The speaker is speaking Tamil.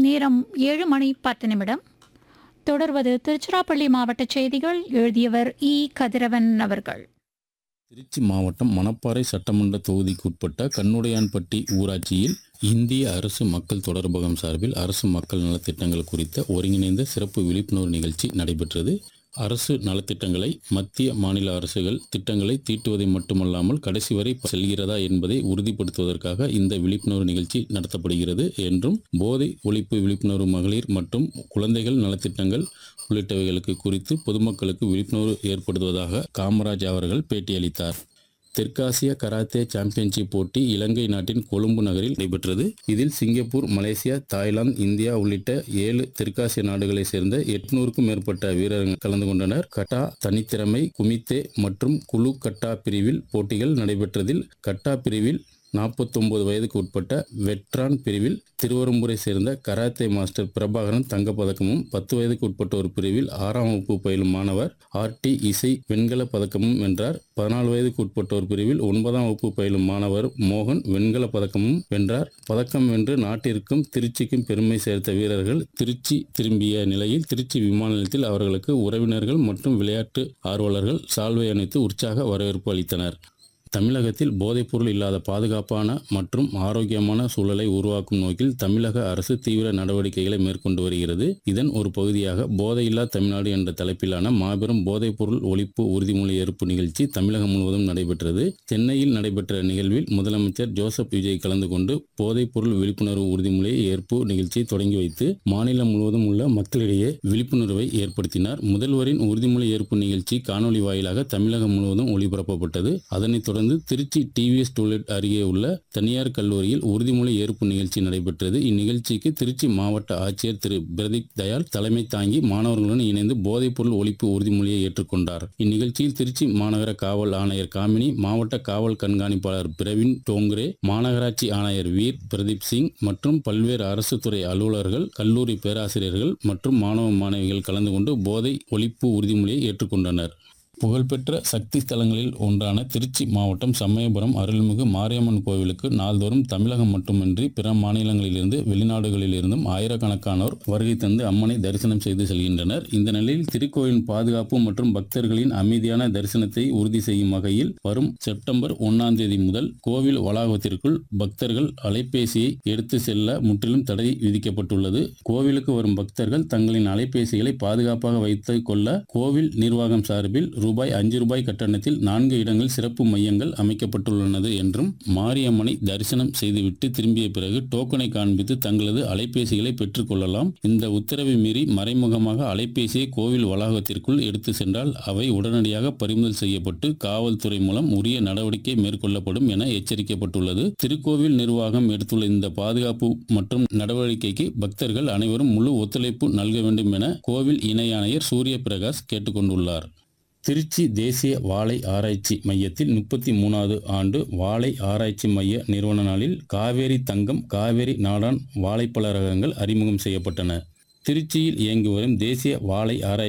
நேரம் ஏழு மணி பத்து நிமிடம் தொடர்வது திருச்சிராப்பள்ளி மாவட்ட செய்திகள் எழுதியவர் இ கதிரவன் அவர்கள் திருச்சி மாவட்டம் மணப்பாறை சட்டமன்ற தொகுதிக்குட்பட்ட கண்ணுடையான்பட்டி ஊராட்சியில் இந்திய அரசு மக்கள் தொடர்பகம் சார்பில் அரசு மக்கள் நலத்திட்டங்கள் குறித்த ஒருங்கிணைந்த சிறப்பு விழிப்புணர்வு நிகழ்ச்சி நடைபெற்றது அரசு நலத்திட்டங்களை மத்திய மாநில அரசுகள் திட்டங்களை தீட்டுவதை மட்டுமல்லாமல் கடைசி வரை செல்கிறதா என்பதை உறுதிப்படுத்துவதற்காக இந்த விழிப்புணர்வு நிகழ்ச்சி நடத்தப்படுகிறது என்றும் போதை ஒழிப்பு விழிப்புணர்வு மகளிர் மற்றும் குழந்தைகள் நலத்திட்டங்கள் உள்ளிட்டவைகளுக்கு குறித்து பொதுமக்களுக்கு விழிப்புணர்வு ஏற்படுத்துவதாக காமராஜ் அவர்கள் பேட்டியளித்தார் தெற்காசிய கராத்தே சாம்பியன்ஷிப் போட்டி இலங்கை நாட்டின் கொழும்பு நகரில் நடைபெற்றது இதில் சிங்கப்பூர் மலேசியா தாய்லாந்து இந்தியா உள்ளிட்ட ஏழு தெற்காசிய நாடுகளைச் சேர்ந்த எட்நூறுக்கும் மேற்பட்ட வீரர்கள் கலந்து கொண்டனர் கட்டா தனித்திறமை குமித்தே மற்றும் குழு கட்டா பிரிவில் போட்டிகள் நடைபெற்றதில் கட்டா பிரிவில் 49 வயதுக்கு உட்பட்ட வெட்ரான் பிரிவில் திருவரம்பூரை சேர்ந்த கராத்தே மாஸ்டர் பிரபாகரன் தங்கப்பதக்கமும் பத்து வயதுக்கு உட்பட்டோர் பிரிவில் ஆறாம் வகுப்பு பயிலும் மாணவர் ஆர்டி இசை வெண்கல பதக்கமும் வென்றார் பதினாலு வயதுக்கு உட்பட்டோர் பிரிவில் ஒன்பதாம் வகுப்பு பயிலும் மாணவர் மோகன் வெண்கல பதக்கமும் வென்றார் பதக்கம் வென்று நாட்டிற்கும் திருச்சிக்கும் பெருமை சேர்த்த வீரர்கள் திருச்சி திரும்பிய நிலையில் திருச்சி விமான நிலையத்தில் அவர்களுக்கு உறவினர்கள் மற்றும் விளையாட்டு ஆர்வலர்கள் சால்வை அணிவித்து உற்சாக வரவேற்பு அளித்தனர் தமிழகத்தில் போதைப்பொருள் இல்லாத பாதுகாப்பான மற்றும் ஆரோக்கியமான சூழலை உருவாக்கும் நோக்கில் தமிழக அரசு தீவிர நடவடிக்கைகளை மேற்கொண்டு வருகிறது இதன் ஒரு பகுதியாக போதையில்லா தமிழ்நாடு என்ற தலைப்பிலான மாபெரும் போதைப்பொருள் ஒழிப்பு உறுதிமொழி ஏற்பு நிகழ்ச்சி தமிழகம் முழுவதும் நடைபெற்றது சென்னையில் நடைபெற்ற நிகழ்வில் முதலமைச்சர் ஜோசப் விஜய் கலந்து கொண்டு போதைப்பொருள் விழிப்புணர்வு உறுதிமொழி ஏற்பு நிகழ்ச்சியை தொடங்கி வைத்து மாநிலம் முழுவதும் உள்ள மக்களிடையே விழிப்புணர்வை ஏற்படுத்தினார் முதல்வரின் உறுதிமொழி ஏற்பு நிகழ்ச்சி காணொலி வாயிலாக தமிழகம் முழுவதும் ஒளிபரப்பப்பட்டது அதனைத் தொடர்ந்து திருச்சி டிவிஎஸ் டூலெட் அருகே உள்ள தனியார் கல்லூரியில் உறுதிமொழி ஏற்பு நிகழ்ச்சி நடைபெற்றது இந்நிகழ்ச்சிக்கு திருச்சி மாவட்ட ஆட்சியர் திரு பிரதீப் தயாள் தலைமை தாங்கி மாணவர்களுடன் இணைந்து போதைப்பொருள் ஒழிப்பு உறுதிமொழியை ஏற்றுக்கொண்டார் இந்நிகழ்ச்சியில் திருச்சி மாநகர காவல் ஆணையர் காமினி மாவட்ட காவல் கண்காணிப்பாளர் பிரவீன் டோங்கரே மாநகராட்சி ஆணையர் வீர் பிரதீப் சிங் மற்றும் பல்வேறு அரசு துறை அலுவலர்கள் கல்லூரி பேராசிரியர்கள் மற்றும் மாணவ மாணவிகள் கலந்து கொண்டு போதை ஒழிப்பு உறுதிமொழியை ஏற்றுக்கொண்டனர் புகழ்பெற்ற சக்தி ஸ்தலங்களில் ஒன்றான திருச்சி மாவட்டம் சமயபுரம் அருள்மிகு மாரியம்மன் கோவிலுக்கு நாள்தோறும் தமிழகம் மட்டுமின்றி பிற மாநிலங்களிலிருந்து வெளிநாடுகளிலிருந்தும் ஆயிரக்கணக்கானோர் வருகை தந்து அம்மனை தரிசனம் செய்து செல்கின்றனர் இந்த நிலையில் திருக்கோயிலின் பாதுகாப்பு மற்றும் பக்தர்களின் அமைதியான தரிசனத்தை உறுதி செய்யும் வகையில் வரும் செப்டம்பர் ஒன்னாம் தேதி முதல் கோவில் வளாகத்திற்குள் பக்தர்கள் அலைபேசியை எடுத்து செல்ல முற்றிலும் தடை விதிக்கப்பட்டுள்ளது கோவிலுக்கு வரும் பக்தர்கள் தங்களின் அலைபேசிகளை பாதுகாப்பாக வைத்துக் கொள்ள கோவில் நிர்வாகம் சார்பில் ரூபாய் அஞ்சு ரூபாய் கட்டணத்தில் நான்கு இடங்கள் சிறப்பு மையங்கள் அமைக்கப்பட்டுள்ளது என்றும் மாரியம்மனை தரிசனம் செய்துவிட்டு திரும்பிய பிறகு டோக்கனை காண்பித்து தங்களது அலைபேசிகளை பெற்றுக்கொள்ளலாம் இந்த உத்தரவை மீறி மறைமுகமாக அலைபேசியை கோவில் வளாகத்திற்குள் எடுத்து சென்றால் அவை உடனடியாக பறிமுதல் செய்யப்பட்டு காவல்துறை மூலம் உரிய நடவடிக்கை மேற்கொள்ளப்படும் என எச்சரிக்கப்பட்டுள்ளது திருக்கோவில் நிர்வாகம் எடுத்துள்ள இந்த பாதுகாப்பு மற்றும் நடவடிக்கைக்கு பக்தர்கள் அனைவரும் முழு ஒத்துழைப்பு நல்க வேண்டும் என கோவில் இணை ஆணையர் சூரிய பிரகாஷ் கேட்டுக்கொண்டுள்ளார் திருச்சி தேசிய வாழை ஆராய்ச்சி மையத்தில் முப்பத்தி மூணாவது ஆண்டு வாழை ஆராய்ச்சி மைய நிறுவன நாளில் காவேரி தங்கம் காவேரி நாடான் வாழைப்பழ ரகங்கள் அறிமுகம் செய்யப்பட்டன திருச்சியில் இயங்கி வரும் தேசிய வாழை ஆராய்ச்சி